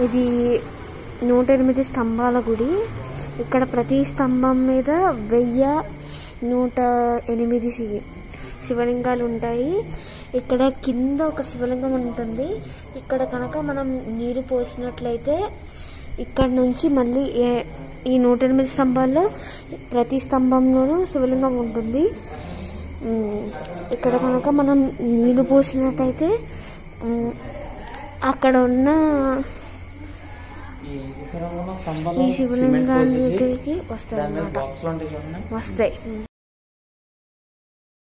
ఇది నూట ఎనిమిది స్తంభాల గుడి ఇక్కడ ప్రతి స్తంభం మీద వెయ్యి నూట ఎనిమిది శి- శివలింగాలు ఉంటాయి ఇక్కడ కింద ఒక శివలింగం ఉంటుంది ఇక్కడ కనుక మనం నీరు పోసినట్లయితే ఇక్కడ నుంచి మళ్ళీ ఏ- ఈ నూట ఎనిమిది స్తంభాల్లో ప్రతి స్తంభంలోనూ శివలింగం ఉంటుంది ఉమ్, ఇక్కడ కనుక మనం నీళ్లు పోసినట్టయితే ఉమ్, అక్కడ ఉన్న ఈ శిశిరంలో స్తంభాలు ఈ సిమెంట్ శివలింగాన్ని పోసేసి దగ్గరికి వస్తాయి దాని మీద అన్నమాట బాక్స్లు ఉంటాయి చూడండి వస్తాయి